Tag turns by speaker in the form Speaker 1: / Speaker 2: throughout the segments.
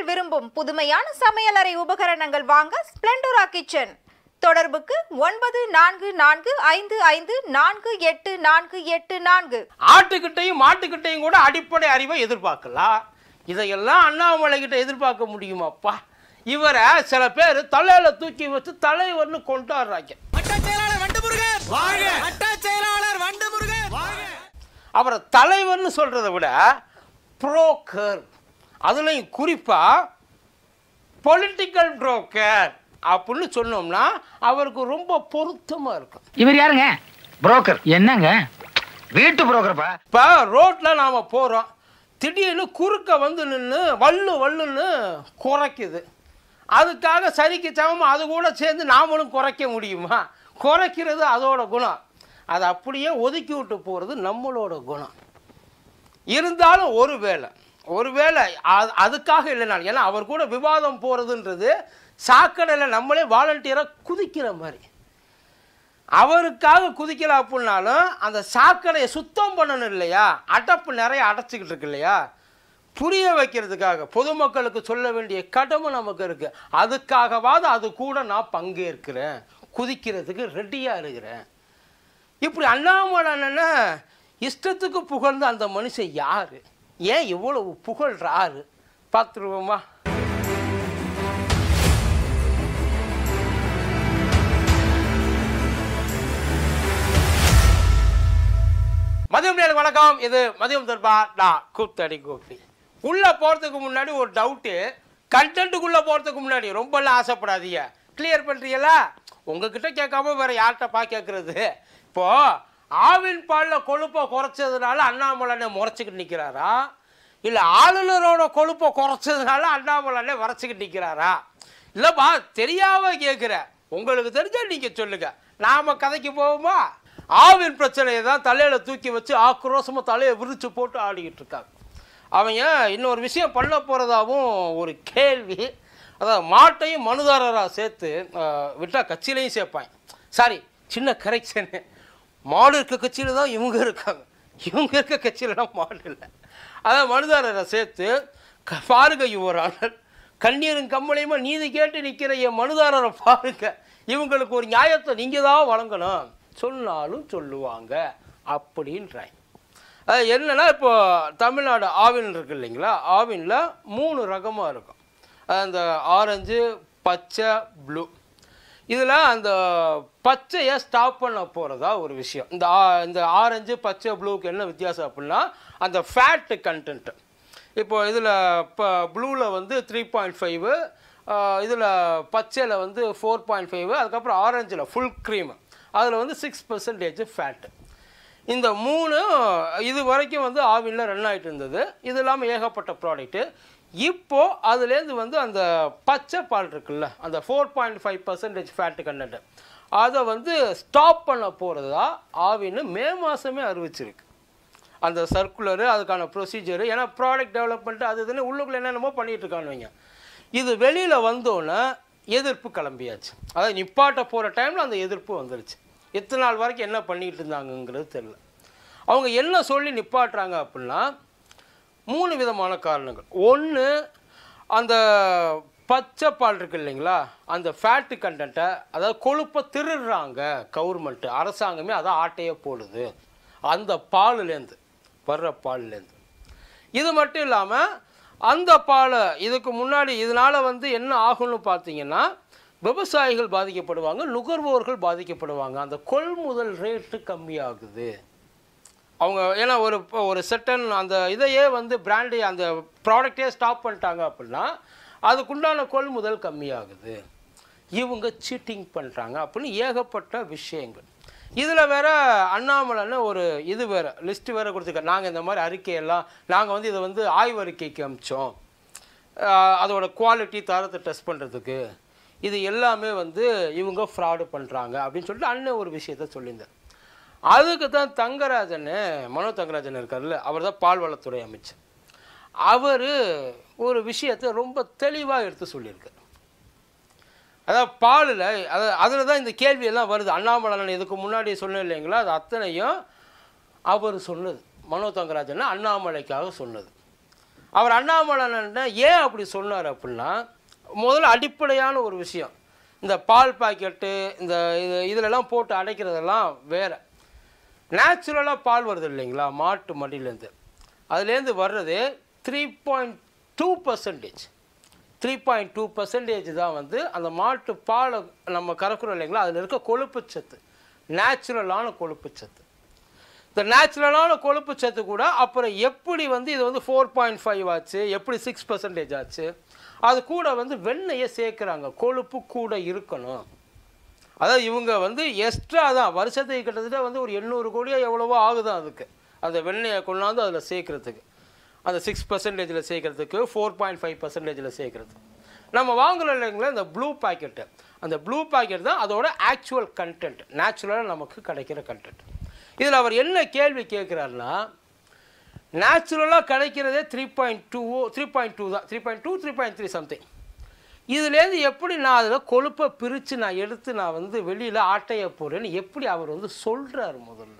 Speaker 1: விரும்பும் புதுமையான சமையலறை உபகரணங்கள் வாங்க ஸ்பிளெண்டோரா கிச்சன் தொடர்புக்கு ஒன்பது நான்கு நான்கு ஐந்து ஐந்து நான்கு எட்டு நான்கு எட்டு நான்கு
Speaker 2: ஆட்டுக்கிட்டையும் மாட்டுக்கிட்டையும் கூட அடிப்படை அறிவை எதிர்பார்க்கலாம் இதையெல்லாம் அண்ணாமலை கிட்ட எதிர்பார்க்க முடியுமாப்பா இவரை சில பேர் தலையில தூக்கி வச்சு தலைவர்னு கொண்டாடுறாங்க
Speaker 3: வட்ட செயலாளர் வண்டமுருகன் வாங்க வட்ட செயலாளர் வண்டமுருகன் வாங்க
Speaker 2: அவரை தலைவர்னு சொல்றதை விட புரோக்கர் அதுலயும் குறிப்பா பொலிட்டிக்கல் புரோக்கர் அப்படின்னு சொன்னோம்னா அவருக்கு ரொம்ப பொருத்தமா இருக்கும்
Speaker 4: இவர் யாருங்க புரோக்கர் என்னங்க வீட்டு புரோக்கர்ப்பா
Speaker 2: இப்போ ரோட்டில் நாம் போகிறோம் திடீர்னு குறுக்க வந்து நின்று வள்ளு வள்ளுன்னு குறைக்குது அதுக்காக சரிக்கு சமமாக அது கூட சேர்ந்து நாமளும் குறைக்க முடியுமா குறைக்கிறது அதோட குணம் அதை அப்படியே ஒதுக்கி விட்டு போகிறது நம்மளோட குணம் இருந்தாலும் ஒரு வேளை ஒரு வேளை அது- அதுக்காக இல்லைனாலும் ஏன்னா அவர் கூட விவாதம் போகிறதுன்றது சாக்கடையில் நம்மளே வாலண்டியராக குதிக்கிற மாதிரி அவருக்காக குதிக்கல அப்படின்னாலும் அந்த சாக்கடையை சுத்தம் பண்ணணும் இல்லையா அடப்பு நிறைய அடைச்சிக்கிட்டு இருக்கு இல்லையா புரிய வைக்கிறதுக்காக பொதுமக்களுக்கு சொல்ல வேண்டிய கடமை நமக்கு இருக்கு அதுக்காகவாவது அது கூட நான் பங்கேற்கிறேன் குதிக்கிறதுக்கு ரெடியாக இருக்கிறேன் இப்படி அண்ணாமலை அண்ணனை இஷ்டத்துக்கு புகழ்ந்த அந்த மனுஷன் யாரு ஏன் இவ்வளவு புகழ்றாரு பார்த்துருவோமா மதியம் நேரம் வணக்கம் இது மதியம் தர்பா நான் கூத்தடி கோபி உள்ள போறதுக்கு முன்னாடி ஒரு டவுட்டு கண்டென்ட்டுக்குள்ள போறதுக்கு முன்னாடி ரொம்பலாம் ஆசைப்படாதீங்க கிளியர் பண்றீங்களா உங்ககிட்ட கேட்காம வேற யார்கிட்ட பா கேட்கறது இப்போ ஆவின் பாலில் கொழுப்பை குறைச்சதுனால அண்ணாமலை முறைச்சிக்கிட்டு நிற்கிறாரா இல்லை ஆளுநரோட கொழுப்பை குறைச்சதுனால அண்ணாமலை வரைச்சிக்கிட்டு நிற்கிறாரா இல்லைப்பா தெரியாம கேட்குறேன் உங்களுக்கு தெரிஞ்சா நீங்கள் சொல்லுங்க நாம கதைக்கு போவோமா ஆவின் பிரச்சனையை தான் தலையில தூக்கி வச்சு ஆக்ரோஷமா தலையை விரிச்சு போட்டு ஆடிக்கிட்டு இருக்காங்க அவங்க இன்னொரு விஷயம் பண்ண போகிறதாவும் ஒரு கேள்வி அதாவது மாட்டையும் மனுதாரராக சேர்த்து ஆஹ், விட்டா கட்சியிலையும் சேர்ப்பாங்க சாரி சின்ன கரெக்ஷனு மாடு இருக்க கட்சியில் தான் இவங்க இருக்காங்க இவங்க இருக்க கட்சியிலலாம் மாடு இல்லை அதான் மனுதாரரை சேர்த்து க- பாருங்க யுவரானர் கண்ணீரும் கம்மலையுமா நீதி கேட்டு நிற்கிற என் மனுதாரரை பாருங்க இவங்களுக்கு ஒரு நியாயத்தை நீங்கள் தான் வழங்கணும் சொன்னாலும் சொல்லுவாங்க அப்படின்றாங்க அது என்னன்னா இப்போ தமிழ்நாடு ஆவின் இருக்கு இல்லைங்களா ஆவினில் மூணு ரகமாக இருக்கும் அந்த ஆரஞ்சு பச்சை ப்ளூ இதில் அந்த பச்சையை ஸ்டாப் பண்ண போகிறதா ஒரு விஷயம் இந்த ஆ- இந்த ஆரஞ்சு பச்சை ப்ளூக்கு என்ன வித்தியாசம் அப்படின்னா அந்த ஃபேட்டு கண்டென்ட்டு இப்போ இதில் இப்போ ப்ளூவில் வந்து த்ரீ பாயிண்ட் ஃபைவு இதில் பச்சையில் வந்து ஃபோர் பாயிண்ட் ஃபைவ் அதுக்கப்புறம் ஆரஞ்சில் ஃபுல் க்ரீம் அதில் வந்து சிக்ஸ் பர்சன்டேஜ் ஃபேட்டு இந்த மூணு இது வரைக்கும் வந்து ஆவினில் ரன் ஆகிட்டு இருந்தது இது இல்லாமல் ஏகப்பட்ட ப்ராடக்ட்டு இப்போ அதுலேருந்து வந்து அந்த பச்சை பால் இருக்குல்ல அந்த four point five percentage fat content அதை வந்து ஸ்டாப் பண்ண போகிறதா ஆவின்னு மே மாதமே அறிவிச்சிருக்கு அந்த சர்க்குலரு அதுக்கான ப்ரொசீஜரு ஏன்னா ப்ராடக்ட் டெவலப்மெண்ட் அது இதுன்னு உள்ளுக்குள்ள என்னென்னமோ பண்ணிட்டு இருக்கான்னு வைங்க இது வெளியில் வந்தோன்னே எதிர்ப்பு கிளம்பியாச்சு அதாவது நிப்பாட்ட போகிற டைமில் அந்த எதிர்ப்பு வந்துருச்சு எத்தனை நாள் வரைக்கும் என்ன பண்ணிட்டு இருந்தாங்கங்கிறது தெரில அவங்க என்ன சொல்லி நிப்பாட்டுறாங்க அப்படின்னா மூணு விதமான காரணங்கள் ஒன்று அந்த பச்சை பால் இருக்கு இல்லைங்களா அந்த ஃபேட்டு கண்டென்ட்டை அதாவது கொழுப்பை திருடுறாங்க கவர்மெண்ட்டு அரசாங்கமே அதான் ஆட்டையே போடுது அந்த பாலுலேருந்து வர்ற பால்லேருந்து இது மட்டும் இல்லாமல் அந்த பாலை இதுக்கு முன்னாடி இதனால் வந்து என்ன ஆகும்னு பார்த்தீங்கன்னா விவசாயிகள் பாதிக்கப்படுவாங்க நுகர்வோர்கள் பாதிக்கப்படுவாங்க அந்த கொள்முதல் ரேட்டு கம்மியாகுது அவங்க ஏன்னா ஒரு இப்போ ஒரு செட்டன் அந்த இதையே வந்து பிராண்டே அந்த ப்ராடக்டே ஸ்டாப் பண்ணிட்டாங்க அப்படின்னா அதுக்குண்டான கொள்முதல் கம்மியாகுது இவங்க சீட்டிங் பண்ணுறாங்க அப்படின்னு ஏகப்பட்ட விஷயங்கள் இதில் வேற அண்ணாமலைன்னு ஒரு இது வேற லிஸ்ட் வேற கொடுத்துருக்காரு நாங்கள் இந்த மாதிரி அறிக்கையெல்லாம் நாங்கள் வந்து இதை வந்து ஆய்வறிக்கைக்கு அமிச்சோம் ஆஹ் அதோட குவாலிட்டி தரத்தை டெஸ்ட் பண்ணுறதுக்கு இது எல்லாமே வந்து இவங்க ஃப்ராடு பண்ணுறாங்க அப்படின்னு சொல்லிட்டு அண்ணன் ஒரு விஷயத்த சொல்லியிருந்தார் அதுக்கு தான் தங்கராஜன் மனோ தங்கராஜன் இருக்கார்ல அவர் தான் பால்வளத்துறை அமைச்சர் அவர் ஒரு விஷயத்தை ரொம்ப தெளிவாக எடுத்து சொல்லியிருக்கார் அதாவது பாலில் அது அதில் தான் இந்த கேள்வியெல்லாம் வருது அண்ணாமலை நான் இதுக்கு முன்னாடி சொன்னேன் இல்லைங்களா அது அத்தனையும் அவர் சொன்னது மனோ தங்கராஜன் அண்ணாமலைக்காக சொன்னது அவர் அண்ணாமலை ஏன் அப்படி சொன்னார் அப்படின்னா முதல்ல அடிப்படையான ஒரு விஷயம் இந்த பால் பாக்கெட்டு இந்த இது இதிலெல்லாம் போட்டு அடைக்கிறதெல்லாம் வேறு நேச்சுரலாக பால் வருது இல்லைங்களா மாட்டு மடியிலேருந்து அதுலேருந்து வர்றது three point two percentage three point two percentage தான் வந்து அந்த மாட்டு பாலை நம்ம கறக்குறோம் இல்லைங்களா அதில் இருக்க கொழுப்புச்சத்து நேச்சுரலான கொழுப்புச்சத்து இந்த நேச்சுரலான கொழுப்புச்சத்து கூட அப்புறம் எப்படி வந்து இது வந்து ஃபோர் பாயிண்ட் ஃபைவ் ஆச்சு எப்படி சிக்ஸ் பர்சன்டேஜ் ஆச்சு அது கூட வந்து வெண்ணெயை சேர்க்குறாங்க கொழுப்பு கூட இருக்கணும் அதாவது இவங்க வந்து எக்ஸ்ட்ரா தான் வருஷத்துக்கு கிட்டத்தட்ட வந்து ஒரு எண்ணூறு கோடியோ எவ்வளவோ ஆகுதான் அதுக்கு அந்த வெண்ணெயை கொண்டாந்து அதில் சேர்க்குறதுக்கு அந்த சிக்ஸ் பர்சன்டேஜில் சேர்க்குறதுக்கு ஃபோர் பாயிண்ட் ஃபைவ் பர்சன்டேஜில் சேர்க்குறதுக்கு நம்ம வாங்குறோம் இல்லைங்களா இந்த ப்ளூ பாக்கெட்டு அந்த ப்ளூ பாக்கெட் தான் அதோட ஆக்சுவல் கண்டென்ட் நேச்சுரலாக நமக்கு கிடைக்கிற கண்டென்ட் இதில் அவர் என்ன கேள்வி கேட்குறாருன்னா நேச்சுரலாக கிடைக்கிறதே three point two three point two தான் three point two three point three something இதுலேருந்து எப்படி நான் அதில் கொழுப்பை பிரித்து நான் எடுத்து நான் வந்து வெளியில் ஆட்டைய போகிறேன்னு எப்படி அவர் வந்து சொல்கிறார் முதல்ல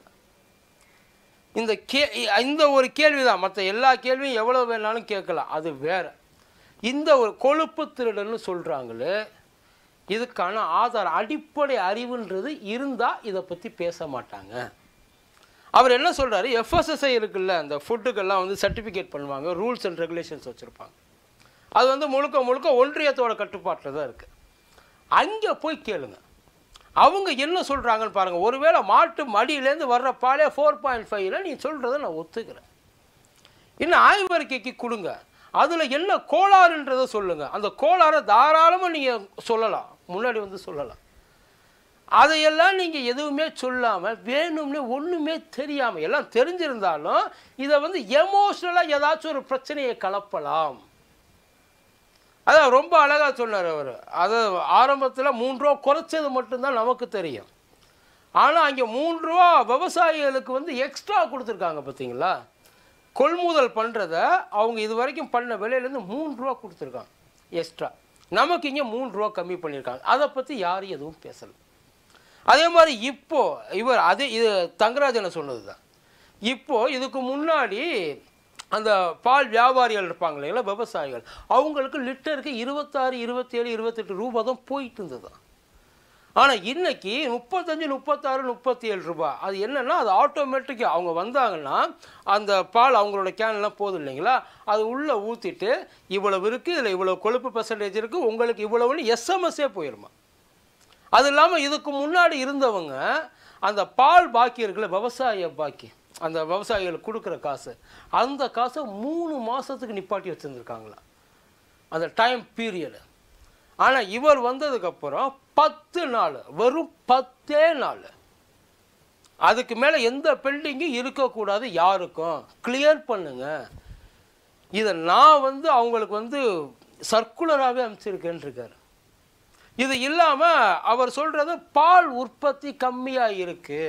Speaker 2: இந்த கே இந்த ஒரு கேள்வி தான் மற்ற எல்லா கேள்வியும் எவ்வளோ வேணாலும் கேட்கலாம் அது வேற இந்த ஒரு கொழுப்பு திருடன்னு சொல்கிறாங்களே இதுக்கான ஆதாரம் அடிப்படை அறிவுன்றது இருந்தால் இதை பற்றி பேச மாட்டாங்க அவர் என்ன சொல்கிறாரு எஃப்எஸ்எஸ்ஐ இருக்குல்ல அந்த ஃபுட்டுக்கெல்லாம் வந்து சர்டிஃபிகேட் பண்ணுவாங்க ரூல்ஸ் அண்ட் ரெகுலேஷன்ஸ் வச்சுருப்பாங்க அது வந்து முழுக்க முழுக்க ஒன்றியத்தோட கட்டுப்பாட்டில் தான் இருக்குது அங்கே போய் கேளுங்க அவங்க என்ன சொல்கிறாங்கன்னு பாருங்கள் ஒருவேளை மாட்டு மடியிலேருந்து வர்ற பாலே ஃபோர் பாயிண்ட் ஃபைவ்ல நீ சொல்கிறத நான் ஒத்துக்கிறேன் இன்னும் ஆய்வறிக்கைக்கு கொடுங்க அதில் என்ன கோளாறுன்றதை சொல்லுங்கள் அந்த கோளாறை தாராளமாக நீங்கள் சொல்லலாம் முன்னாடி வந்து சொல்லலாம் அதையெல்லாம் நீங்கள் எதுவுமே சொல்லாமல் வேணும்னே ஒன்றுமே தெரியாமல் எல்லாம் தெரிஞ்சிருந்தாலும் இதை வந்து எமோஷ்னலாக ஏதாச்சும் ஒரு பிரச்சனையை கலப்பலாம் அதான் ரொம்ப அழகாக சொன்னார் அவர் அது ஆரம்பத்தில் மூன்று ரூபா குறைச்சது மட்டும்தான் நமக்கு தெரியும் ஆனால் அங்கே மூன்று ரூபா விவசாயிகளுக்கு வந்து எக்ஸ்ட்ரா கொடுத்துருக்காங்க பார்த்தீங்களா கொள்முதல் பண்ணுறத அவங்க இது வரைக்கும் பண்ண விலையிலேருந்து மூன்று ரூபா கொடுத்துருக்காங்க எக்ஸ்ட்ரா நமக்கு இங்கே மூணு ரூபா கம்மி பண்ணியிருக்காங்க அதை பற்றி யாரும் எதுவும் பேசலை அதே மாதிரி இப்போ இவர் அதே இது தங்கராஜனை சொன்னது தான் இப்போ இதுக்கு முன்னாடி அந்த பால் வியாபாரிகள் இருப்பாங்க இல்லைங்களா விவசாயிகள் அவங்களுக்கு லிட்டருக்கு இருபத்தாறு இருபத்தேழு இருபத்தெட்டு ரூபா தான் போயிட்டு இருந்தது ஆனால் இன்னைக்கு முப்பத்தஞ்சு முப்பத்தாறு முப்பத்தி ஏழு ரூபாய் அது என்னன்னா அது ஆட்டோமேட்டிக்காக அவங்க வந்தாங்கன்னா அந்த பால் அவங்களோட கேன்லாம் போதும் இல்லைங்களா அது உள்ளே ஊற்றிட்டு இவ்வளவு இருக்குது இதில் இவ்வளோ கொழுப்பு பர்சன்டேஜ் இருக்குது உங்களுக்கு இவ்வளவுன்னு எஸ்எம்எஸ்ஸே போயிருமா அது இல்லாமல் இதுக்கு முன்னாடி இருந்தவங்க அந்த பால் பாக்கி இருக்குல்ல விவசாய பாக்கி அந்த விவசாயிகளுக்கு கொடுக்குற காசு அந்த காசை மூணு மாதத்துக்கு நிப்பாட்டி வச்சுருந்துருக்காங்களா அந்த டைம் பீரியடு ஆனால் இவர் வந்ததுக்கப்புறம் பத்து நாள் வெறும் பத்தே நாள் அதுக்கு மேலே எந்த பெண்டிங்கும் இருக்கக்கூடாது யாருக்கும் கிளியர் பண்ணுங்க இதை நான் வந்து அவங்களுக்கு வந்து சர்க்குலராகவே அமைச்சிருக்கேன்னு இருக்காரு இது இல்லாமல் அவர் சொல்கிறது பால் உற்பத்தி கம்மியாக இருக்குது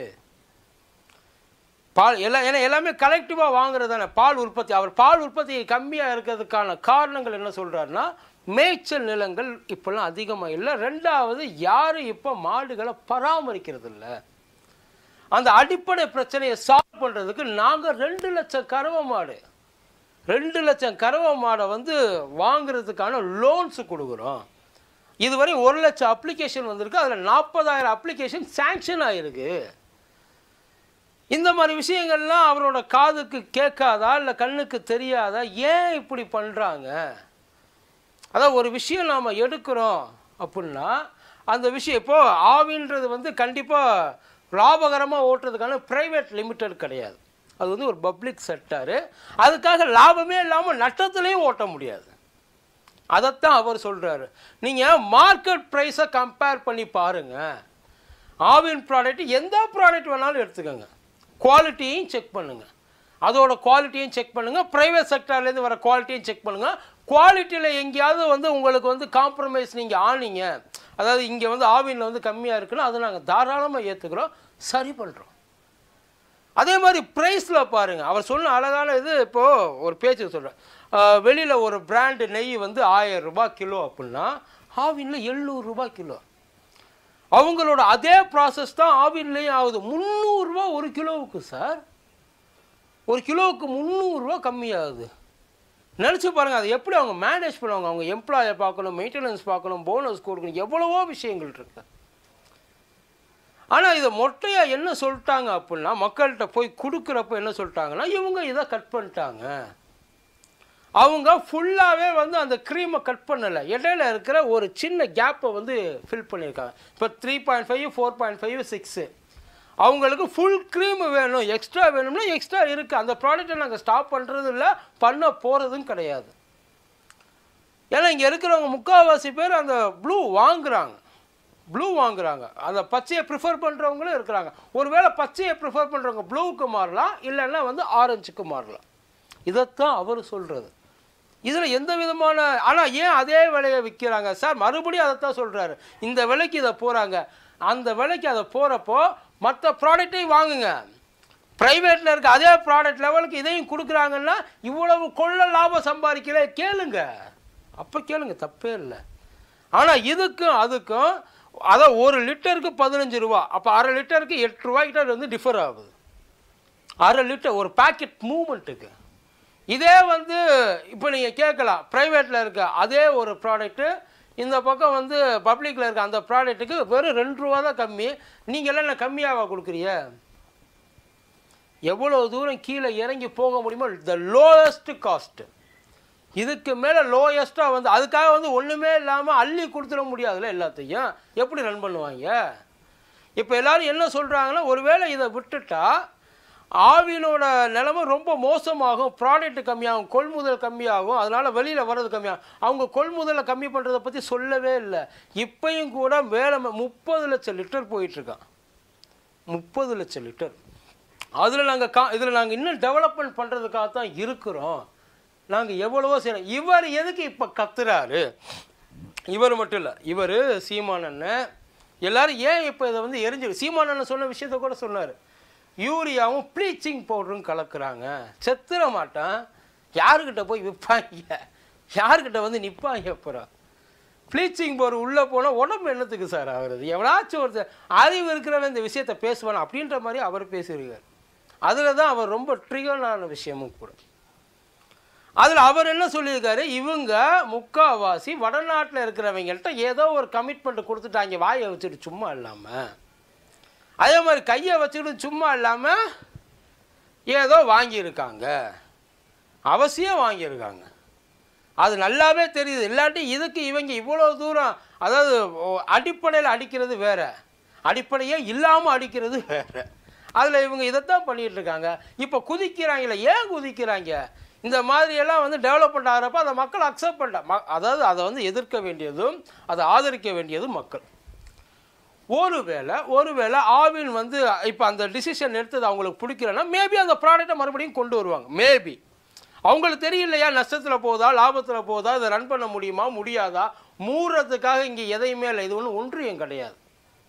Speaker 2: பால் எல்லாம் ஏன்னா எல்லாமே கலெக்டிவாக வாங்குறது தானே பால் உற்பத்தி அவர் பால் உற்பத்தி கம்மியாக இருக்கிறதுக்கான காரணங்கள் என்ன சொல்கிறாருன்னா மேய்ச்சல் நிலங்கள் இப்போல்லாம் அதிகமாக இல்லை ரெண்டாவது யாரும் இப்போ மாடுகளை பராமரிக்கிறது இல்லை அந்த அடிப்படை பிரச்சனையை சால்வ் பண்ணுறதுக்கு நாங்கள் ரெண்டு லட்சம் கறவை மாடு ரெண்டு லட்சம் கறவை மாடை வந்து வாங்குறதுக்கான லோன்ஸ் கொடுக்குறோம் இதுவரை ஒரு லட்சம் அப்ளிகேஷன் வந்திருக்கு அதில் நாற்பதாயிரம் அப்ளிகேஷன் சேங்ஷன் ஆகிருக்கு இந்த மாதிரி விஷயங்கள்லாம் அவரோட காதுக்கு கேட்காதா இல்லை கண்ணுக்கு தெரியாதா ஏன் இப்படி பண்ணுறாங்க அதான் ஒரு விஷயம் நாம் எடுக்கிறோம் அப்படின்னா அந்த விஷயம் இப்போ ஆவின்றது வந்து கண்டிப்பாக லாபகரமாக ஓட்டுறதுக்கான ப்ரைவேட் லிமிடெட் கிடையாது அது வந்து ஒரு பப்ளிக் செக்டாரு அதுக்காக லாபமே இல்லாமல் நட்டத்துலேயும் ஓட்ட முடியாது அதைத்தான் அவர் சொல்கிறாரு நீங்கள் மார்க்கெட் ப்ரைஸை கம்பேர் பண்ணி பாருங்கள் ஆவின் ப்ராடக்ட் எந்த ப்ராடக்ட் வேணாலும் எடுத்துக்கோங்க குவாலிட்டியையும் செக் பண்ணுங்கள் அதோட குவாலிட்டியும் செக் பண்ணுங்கள் ப்ரைவேட் செக்டர்லேருந்து வர குவாலிட்டியும் செக் பண்ணுங்கள் குவாலிட்டியில் எங்கேயாவது வந்து உங்களுக்கு வந்து காம்ப்ரமைஸ் நீங்கள் ஆனீங்க அதாவது இங்கே வந்து ஆவினில் வந்து கம்மியாக இருக்குன்னா அதை நாங்கள் தாராளமாக ஏற்றுக்கிறோம் சரி பண்ணுறோம் அதே மாதிரி ப்ரைஸில் பாருங்கள் அவர் சொன்ன அழகான இது இப்போது ஒரு பேச்சு சொல்கிறேன் வெளியில் ஒரு பிராண்டு நெய் வந்து ஆயிரம் ரூபாய் கிலோ அப்படின்னா ஆவினில் எழுநூறுரூபா கிலோ அவங்களோட அதே ப்ராசஸ் தான் ஆவின்லேயும் ஆகுது முந்நூறுரூவா ஒரு கிலோவுக்கு சார் ஒரு கிலோவுக்கு முந்நூறுரூவா கம்மியாகுது நினச்சி பாருங்கள் அதை எப்படி அவங்க மேனேஜ் பண்ணுவாங்க அவங்க எம்ப்ளாயை பார்க்கணும் மெயின்டெனன்ஸ் பார்க்கணும் போனஸ் கொடுக்கணும் எவ்வளவோ விஷயங்கள் இருக்கு ஆனால் இதை மொட்டையாக என்ன சொல்லிட்டாங்க அப்படின்னா மக்கள்கிட்ட போய் கொடுக்குறப்ப என்ன சொல்லிட்டாங்கன்னா இவங்க இதை கட் பண்ணிட்டாங்க அவங்க ஃபுல்லாகவே வந்து அந்த க்ரீமை கட் பண்ணலை இடையில இருக்கிற ஒரு சின்ன கேப்பை வந்து ஃபில் பண்ணியிருக்காங்க இப்போ three point five four point five six அவங்களுக்கு ஃபுல் க்ரீம் வேணும் எக்ஸ்ட்ரா வேணும்னா எக்ஸ்ட்ரா இருக்குது அந்த ப்ராடக்ட்டை நாங்கள் ஸ்டாப் பண்ணுறதும் இல்லை பண்ண போகிறதும் கிடையாது ஏன்னா இங்கே இருக்கிறவங்க முக்கால்வாசி பேர் அந்த ப்ளூ வாங்குறாங்க ப்ளூ வாங்குறாங்க அந்த பச்சையை ப்ரிஃபர் பண்ணுறவங்களும் இருக்கிறாங்க ஒருவேளை பச்சையை ப்ரிஃபர் பண்ணுறவங்க ப்ளூவுக்கு மாறலாம் இல்லைன்னா வந்து ஆரஞ்சுக்கு மாறலாம் இதைத்தான் அவர் சொல்கிறது இதில் எந்த விதமான ஆனால் ஏன் அதே விலையை விற்கிறாங்க சார் மறுபடியும் அதைத்தான் சொல்கிறாரு இந்த விலைக்கு இதை போகிறாங்க அந்த விலைக்கு அதை போகிறப்போ மற்ற ப்ராடக்ட்டையும் வாங்குங்க ப்ரைவேட்டில் இருக்க அதே ப்ராடக்ட் லெவலுக்கு இதையும் கொடுக்குறாங்கன்னா இவ்வளவு கொள்ள லாபம் சம்பாதிக்கல கேளுங்க அப்போ கேளுங்க தப்பே இல்லை ஆனால் இதுக்கும் அதுக்கும் அதான் ஒரு லிட்டருக்கு பதினஞ்சு ரூபா அப்போ அரை லிட்டருக்கு எட்டு ரூபாய்க்கிட்ட அது வந்து டிஃபர் ஆகுது அரை லிட்டர் ஒரு பாக்கெட் மூமெண்ட்டுக்கு இதே வந்து இப்போ நீங்கள் கேட்கலாம் ப்ரைவேட்டில் இருக்க அதே ஒரு ப்ராடக்ட்டு இந்த பக்கம் வந்து பப்ளிக்கில் இருக்க அந்த ப்ராடக்ட்டுக்கு வெறும் ரெண்டு ரூபா தான் கம்மி நீங்கள் எல்லாம் என்ன கம்மியாவா கொடுக்குறீங்க எவ்வளோ தூரம் கீழே இறங்கி போக முடியுமோ த லோயஸ்ட் காஸ்ட்டு இதுக்கு மேலே லோயஸ்ட்டாக வந்து அதுக்காக வந்து ஒன்றுமே இல்லாமல் அள்ளி கொடுத்துட முடியாதுல்ல எல்லாத்தையும் எப்படி ரன் பண்ணுவாங்க இப்போ எல்லாரும் என்ன சொல்கிறாங்கன்னா ஒருவேளை இதை விட்டுட்டா ஆவினோட நிலைமை ரொம்ப மோசமாகும் ப்ராடக்ட் கம்மியாகும் கொள்முதல் கம்மியாகும் அதனால் வெளியில் வர்றது கம்மியாகும் அவங்க கொள்முதலை கம்மி பண்ணுறதை பற்றி சொல்லவே இல்லை இப்பயும் கூட வேலை முப்பது லட்சம் லிட்டர் போயிட்டுருக்கான் முப்பது லட்சம் லிட்டர் அதில் நாங்கள் கா இதில் நாங்கள் இன்னும் டெவலப்மெண்ட் பண்ணுறதுக்காக தான் இருக்கிறோம் நாங்கள் எவ்வளவோ செய்கிறோம் இவர் எதுக்கு இப்போ கத்துறாரு இவர் மட்டும் இல்லை இவர் சீமானண்ணன் எல்லாரும் ஏன் இப்போ இதை வந்து எரிஞ்சு சீமானண்ணன் சொன்ன விஷயத்த கூட சொன்னார் யூரியாவும் ப்ளீச்சிங் பவுடரும் கலக்குறாங்க செத்துற மாட்டான் யாருக்கிட்ட போய் விற்பாங்க யாருக்கிட்ட வந்து நிற்பாங்க அப்புறம் ப்ளீச்சிங் பவுடர் உள்ளே போனால் உடம்பு என்னத்துக்கு சார் ஆகுறது எவனாச்சும் ஒருத்தர் அறிவு இருக்கிறவன் இந்த விஷயத்தை பேசுவான் அப்படின்ற மாதிரி அவர் பேசியிருக்கார் அதில் தான் அவர் ரொம்ப ட்ரிகனான விஷயமும் கூட அதில் அவர் என்ன சொல்லியிருக்காரு இவங்க முக்காவாசி வடநாட்டில் இருக்கிறவங்கள்ட்ட ஏதோ ஒரு கமிட்மெண்ட் கொடுத்துட்டாங்க வாயை வச்சுட்டு சும்மா இல்லாமல் அதே மாதிரி கையை வச்சுக்கிட்டு சும்மா இல்லாமல் ஏதோ வாங்கியிருக்காங்க அவசியம் வாங்கியிருக்காங்க அது நல்லாவே தெரியுது இல்லாட்டி இதுக்கு இவங்க இவ்வளோ தூரம் அதாவது அடிப்படையில் அடிக்கிறது வேற அடிப்படையே இல்லாமல் அடிக்கிறது வேற அதில் இவங்க இதைத்தான் பண்ணிட்டு இருக்காங்க இப்போ குதிக்கிறாங்களே ஏன் குதிக்கிறாங்க இந்த மாதிரியெல்லாம் வந்து டெவலப்மெண்ட் ஆகிறப்ப அதை மக்கள் அக்செப்ட் பண்ண ம அதாவது அதை வந்து எதிர்க்க வேண்டியதும் அதை ஆதரிக்க வேண்டியதும் மக்கள் ஒருவேளை ஒருவேளை ஆவின் வந்து இப்போ அந்த டிசிஷன் எடுத்தது அவங்களுக்கு பிடிக்கலன்னா மேபி அந்த ப்ராடக்ட்டை மறுபடியும் கொண்டு வருவாங்க மேபி அவங்களுக்கு தெரியலையா நஷ்டத்தில் போதா லாபத்தில் போதா இதை ரன் பண்ண முடியுமா முடியாதா மூடுறதுக்காக இங்கே எதையுமே இல்லை இது ஒன்றும் ஒன்றியம் கிடையாது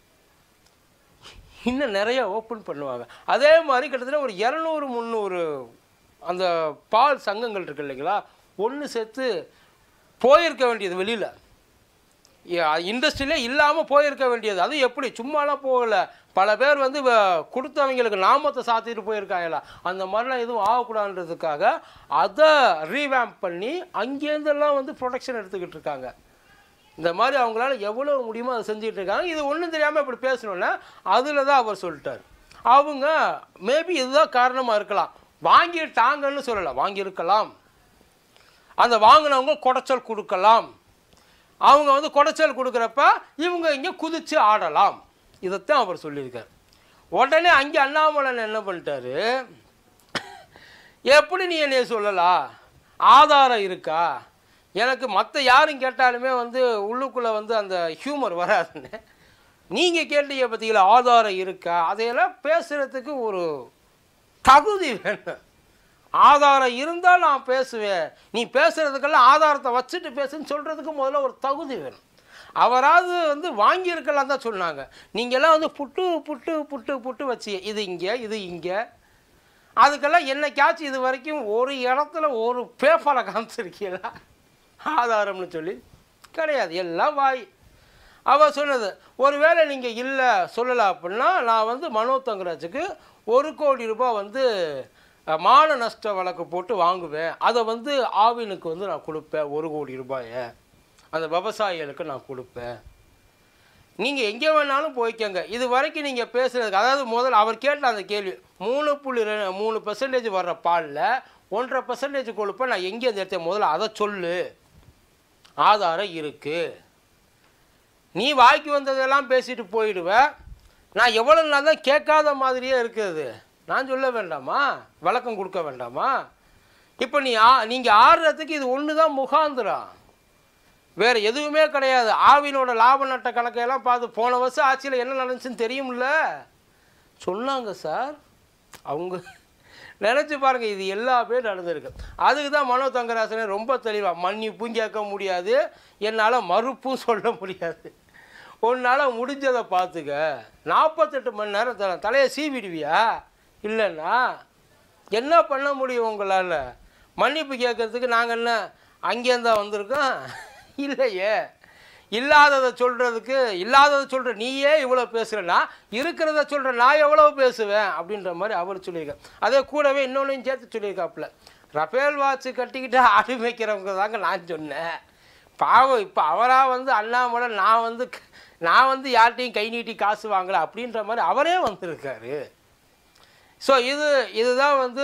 Speaker 2: இன்னும் நிறைய ஓப்பன் பண்ணுவாங்க அதே மாதிரி கிட்டத்தட்ட ஒரு இரநூறு முந்நூறு அந்த பால் சங்கங்கள் இருக்கு இல்லைங்களா ஒன்று சேர்த்து போயிருக்க வேண்டியது வெளியில் இண்டஸ்ட்ரியிலே இல்லாமல் போயிருக்க வேண்டியது அது எப்படி சும்மாலாம் போகலை பல பேர் வந்து வ- கொடுத்தவங்களுக்கு நாமத்தை சாத்திட்டு போயிருக்காங்களா அந்த மாதிரிலாம் எதுவும் ஆகக்கூடாதுன்றதுக்காக அதை ரீவேம்ப் பண்ணி அங்கேருந்தெல்லாம் வந்து ப்ரொடக்ஷன் எடுத்துக்கிட்டு இருக்காங்க இந்த மாதிரி அவங்களால எவ்வளோ முடியுமோ அதை செஞ்சுட்டு இருக்காங்க இது ஒன்றும் தெரியாமல் இப்படி பேசணும்னா அதில் தான் அவர் சொல்லிட்டார் அவங்க மேபி இதுதான் காரணமாக இருக்கலாம் வாங்கிட்டாங்கன்னு சொல்லலை வாங்கியிருக்கலாம் அந்த வாங்கினவங்க குடைச்சல் கொடுக்கலாம் அவங்க வந்து குடைச்சல் கொடுக்குறப்ப இவங்க இங்கே குதிச்சு ஆடலாம் இதைத்தான் அவர் சொல்லியிருக்கார் உடனே அங்கே அண்ணாமலன் என்ன பண்ணிட்டாரு எப்படி நீ என்னைய சொல்லலாம் ஆதாரம் இருக்கா எனக்கு மற்ற யாரும் கேட்டாலுமே வந்து உள்ளுக்குள்ளே வந்து அந்த ஹியூமர் வராதுன்னு நீங்கள் கேட்டீங்க பார்த்தீங்களா ஆதாரம் இருக்கா அதையெல்லாம் பேசுகிறதுக்கு ஒரு தகுதி வேணும் ஆதாரம் இருந்தால் நான் பேசுவேன் நீ பேசுகிறதுக்கெல்லாம் ஆதாரத்தை வச்சுட்டு பேசுன்னு சொல்கிறதுக்கு முதல்ல ஒரு தகுதி வேணும் அவராவது வந்து வாங்கியிருக்கலாம் தான் சொன்னாங்க நீங்கள்லாம் வந்து புட்டு புட்டு புட்டு புட்டு வச்சு இது இங்கே இது இங்கே அதுக்கெல்லாம் என்னைக்காச்சும் இது வரைக்கும் ஒரு இடத்துல ஒரு பேப்பரை காமிச்சிருக்கீங்களா ஆதாரம்னு சொல்லி கிடையாது எல்லாம் வாய் அவ சொன்னது ஒருவேளை நீங்கள் இல்லை சொல்லலை அப்படின்னா நான் வந்து மனோ தங்கராஜுக்கு ஒரு கோடி ரூபாய் வந்து அஹ், மான நஷ்ட வழக்கு போட்டு வாங்குவேன் அதை வந்து ஆவினுக்கு வந்து நான் கொடுப்பேன் ஒரு கோடி ரூபாயை அந்த விவசாயிகளுக்கு நான் கொடுப்பேன் நீங்கள் எங்கே வேணாலும் போய்க்கங்க இது வரைக்கும் நீங்கள் பேசுகிறதுக்கு அதாவது முதல்ல அவர் கேட்ட அந்த கேள்வி மூணு புள்ளி ரெ- மூணு பெர்சன்டேஜ் வர்ற பாலில் ஒன்றரை பெர்சன்டேஜ் கொழுப்பை நான் எங்கே எடுத்தேன் முதல்ல அதை சொல்லு ஆதாரம் இருக்குது நீ வாய்க்கு வந்ததெல்லாம் பேசிட்டு போயிடுவ நான் எவ்வளோ நாள் தான் கேட்காத மாதிரியே இருக்குது நான் சொல்ல வேண்டாமா விளக்கம் கொடுக்க வேண்டாமா இப்போ நீ ஆ நீங்கள் ஆடுறதுக்கு இது ஒன்று தான் முகாந்திரம் வேறு எதுவுமே கிடையாது ஆவினோட லாப நட்ட கணக்கையெல்லாம் பார்த்து போன வருஷம் ஆட்சியில் என்ன நடந்துச்சுன்னு தெரியும்ல சொன்னாங்க சார் அவங்க நினச்சி பாருங்கள் இது எல்லாமே நடந்திருக்கு அதுக்கு தான் மனோ தங்கராசனே ரொம்ப தெளிவாக மன்னிப்பும் கேட்க முடியாது என்னால் மறுப்பும் சொல்ல முடியாது உன்னால் முடிஞ்சதை பார்த்துக்க நாற்பத்தெட்டு மணி நேரம் தரேன் தலையை சீவிடுவியா இல்லைன்னா என்ன பண்ண முடியும் உங்களால் மன்னிப்பு கேட்கறதுக்கு நாங்கள் என்ன அங்கேருந்தா வந்திருக்கோம் இல்லையே இல்லாததை சொல்கிறதுக்கு இல்லாததை சொல்கிற நீயே இவ்வளோ பேசுகிறேன்னா இருக்கிறத சொல்கிற நான் எவ்வளோ பேசுவேன் அப்படின்ற மாதிரி அவர் சொல்லியிருக்கார் அதே கூடவே இன்னொன்றையும் சேர்த்து சொல்லியிருக்காப்புல ரஃபேல் வாட்ச் கட்டிக்கிட்டு ஆடு மேய்க்கிறவங்க தாங்க நான் சொன்னேன் பாவம் இப்போ அவராக வந்து அண்ணாமலை நான் வந்து க- நான் வந்து யார்கிட்டையும் கை நீட்டி காசு வாங்கலை அப்படின்ற மாதிரி அவரே வந்திருக்காரு ஸோ இது இதுதான் வந்து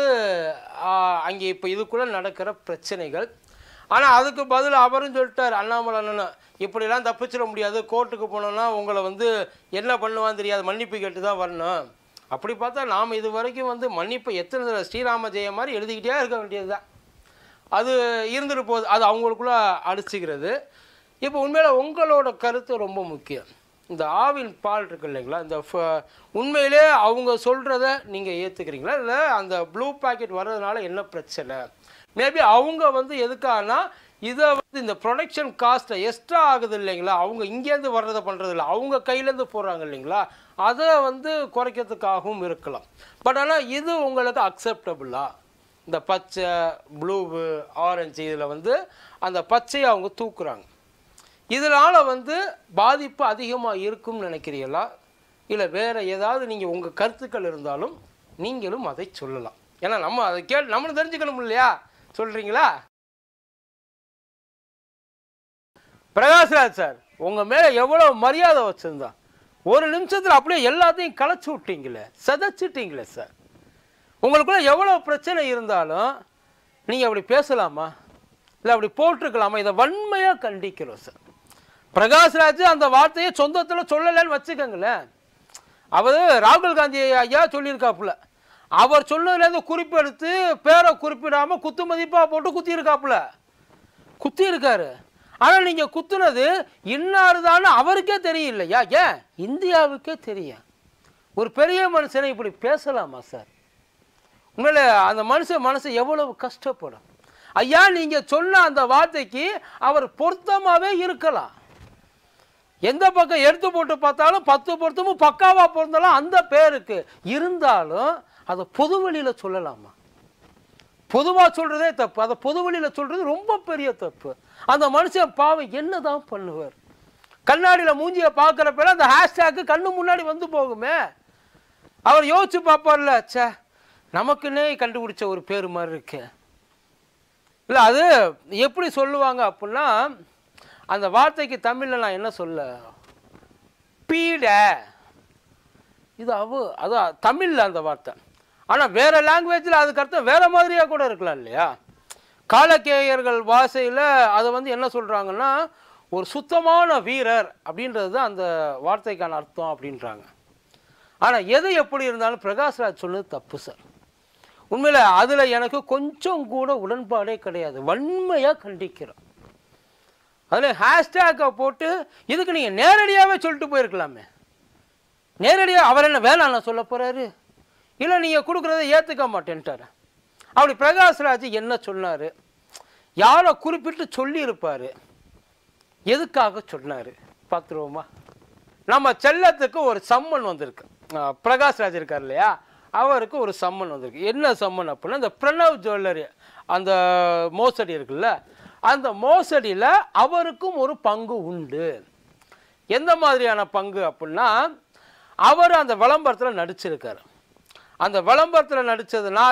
Speaker 2: அங்கே இப்போ இதுக்குள்ளே நடக்கிற பிரச்சனைகள் ஆனால் அதுக்கு பதில் அவரும் சொல்லிட்டார் அண்ணாமலை அண்ணன் இப்படிலாம் தப்பிச்சிட முடியாது கோர்ட்டுக்கு போனோன்னா உங்களை வந்து என்ன பண்ணுவான்னு தெரியாது மன்னிப்பு கேட்டு தான் வரணும் அப்படி பார்த்தா நாம் இது வரைக்கும் வந்து மன்னிப்பை எத்தனை தடவை ஸ்ரீராம ஜெயம் மாதிரி எழுதிக்கிட்டே இருக்க வேண்டியது தான் அது இருந்துட்டு போகுது அது அவங்களுக்குள்ள அடிச்சுக்கிறது இப்போ உண்மையில் உங்களோட கருத்து ரொம்ப முக்கியம் இந்த ஆவின் பால் இருக்கு இல்லைங்களா இந்த ஃப- உண்மையிலே அவங்க சொல்கிறத நீங்கள் ஏற்றுக்கிறீங்களா இல்லை அந்த ப்ளூ பாக்கெட் வர்றதுனால என்ன பிரச்சனை மேபி அவங்க வந்து எதுக்காகனா இதை வந்து இந்த ப்ரொடக்ஷன் காஸ்ட்டை எக்ஸ்ட்ரா ஆகுது இல்லைங்களா அவங்க இங்கேருந்து வர்றதை பண்ணுறது இல்லை அவங்க கையிலேருந்து போடுறாங்க இல்லைங்களா அதை வந்து குறைக்கிறதுக்காகவும் இருக்கலாம் பட் ஆனால் இது உங்களுக்கு அக்செப்டபுளா இந்த பச்சை ப்ளூவு ஆரஞ்சு இதில் வந்து அந்த பச்சையை அவங்க தூக்குறாங்க இதனால் வந்து பாதிப்பு அதிகமாக இருக்கும்னு நினைக்கிறீங்களா இல்லை வேறு ஏதாவது நீங்கள் உங்கள் கருத்துக்கள் இருந்தாலும் நீங்களும் அதை சொல்லலாம் ஏன்னா நம்ம அதை கே நம்மளும் தெரிஞ்சுக்கணும் இல்லையா சொல்கிறீங்களா பிரகாஷ்ராஜ் சார் உங்கள் மேலே எவ்வளோ மரியாதை வச்சுருந்தா ஒரு நிமிஷத்தில் அப்படியே எல்லாத்தையும் களைச்சி விட்டீங்களே சதைச்சிட்டீங்களே சார் உங்களுக்குள்ள எவ்வளோ பிரச்சனை இருந்தாலும் நீங்கள் அப்படி பேசலாமா இல்லை அப்படி போட்டிருக்கலாமா இதை வன்மையாக கண்டிக்கிறோம் சார் பிரகாஷ்ராஜ் அந்த வார்த்தையை சொந்தத்தில் சொல்லலைன்னு வச்சுக்கோங்களேன் அவர் ராகுல் காந்தி ஐயா சொல்லியிருக்காப்புல அவர் சொன்னதுலேருந்து குறிப்பெடுத்து பேரை குறிப்பிடாமல் குத்து மதிப்பாக போட்டு குத்தியிருக்காப்புல குத்தி இருக்காரு ஆனால் நீங்கள் குத்துனது இன்னாருதான்னு அவருக்கே தெரியலையா ஏன் இந்தியாவுக்கே தெரியும் ஒரு பெரிய மனுஷனை இப்படி பேசலாமா சார் உண்மையில அந்த மனுஷன் மனசு எவ்வளவு கஷ்டப்படும் ஐயா நீங்கள் சொன்ன அந்த வார்த்தைக்கு அவர் பொருத்தமாகவே இருக்கலாம் எந்த பக்கம் எடுத்து போட்டு பார்த்தாலும் பத்து பொருத்தமும் பக்காவாக பொருந்தாலும் அந்த பேருக்கு இருந்தாலும் அதை பொது வழியில் சொல்லலாமா பொதுவாக சொல்கிறதே தப்பு அதை பொது வழியில் சொல்கிறது ரொம்ப பெரிய தப்பு அந்த மனுஷன் பாவம் என்ன தான் பண்ணுவார் கண்ணாடியில் மூஞ்சியை பார்க்குறப்ப அந்த ஹேஷ்டேக்கு கண்ணு முன்னாடி வந்து போகுமே அவர் யோசிச்சு பார்ப்பார்ல ச்சே நமக்குன்னே கண்டுபிடிச்ச ஒரு பேர் மாதிரி இருக்கு இல்லை அது எப்படி சொல்லுவாங்க அப்படின்னா அந்த வார்த்தைக்கு தமிழில் நான் என்ன சொல்ல பீட இது அவ அதான் தமிழில் அந்த வார்த்தை ஆனால் வேற லாங்குவேஜில் அதுக்கு அர்த்தம் வேற மாதிரியாக கூட இருக்கலாம் இல்லையா காலக்கேயர்கள் பாஷையில் அதை வந்து என்ன சொல்கிறாங்கன்னா ஒரு சுத்தமான வீரர் அப்படின்றது தான் அந்த வார்த்தைக்கான அர்த்தம் அப்படின்றாங்க ஆனால் எது எப்படி இருந்தாலும் பிரகாஷ்ராஜ் சொன்னது தப்பு சார் உண்மையில் அதில் எனக்கு கொஞ்சம் கூட உடன்பாடே கிடையாது வன்மையாக கண்டிக்கிறோம் அதில் ஹேஷ்டேக்கை போட்டு இதுக்கு நீங்கள் நேரடியாகவே சொல்லிட்டு போயிருக்கலாமே நேரடியாக அவர் என்ன வேணாம் சொல்ல போகிறாரு இல்லை நீங்கள் கொடுக்குறத ஏற்றுக்க மாட்டேன்ட்டார் அப்படி பிரகாஷ்ராஜ் என்ன சொன்னார் யாரை குறிப்பிட்டு சொல்லியிருப்பார் எதுக்காக சொன்னார் பார்த்துருவோமா நம்ம செல்லத்துக்கு ஒரு சம்மன் வந்திருக்கு அஹ் பிரகாஷ்ராஜ் இருக்கார் இல்லையா அவருக்கு ஒரு சம்மன் வந்திருக்கு என்ன சம்மன் அப்படின்னா இந்த பிரணவ் ஜுவல்லரி அந்த மோசடி இருக்குல்ல அந்த மோசடியில் அவருக்கும் ஒரு பங்கு உண்டு எந்த மாதிரியான பங்கு அப்படின்னா அவர் அந்த விளம்பரத்தில் நடிச்சிருக்காரு அந்த விளம்பரத்தில் நடித்ததுனால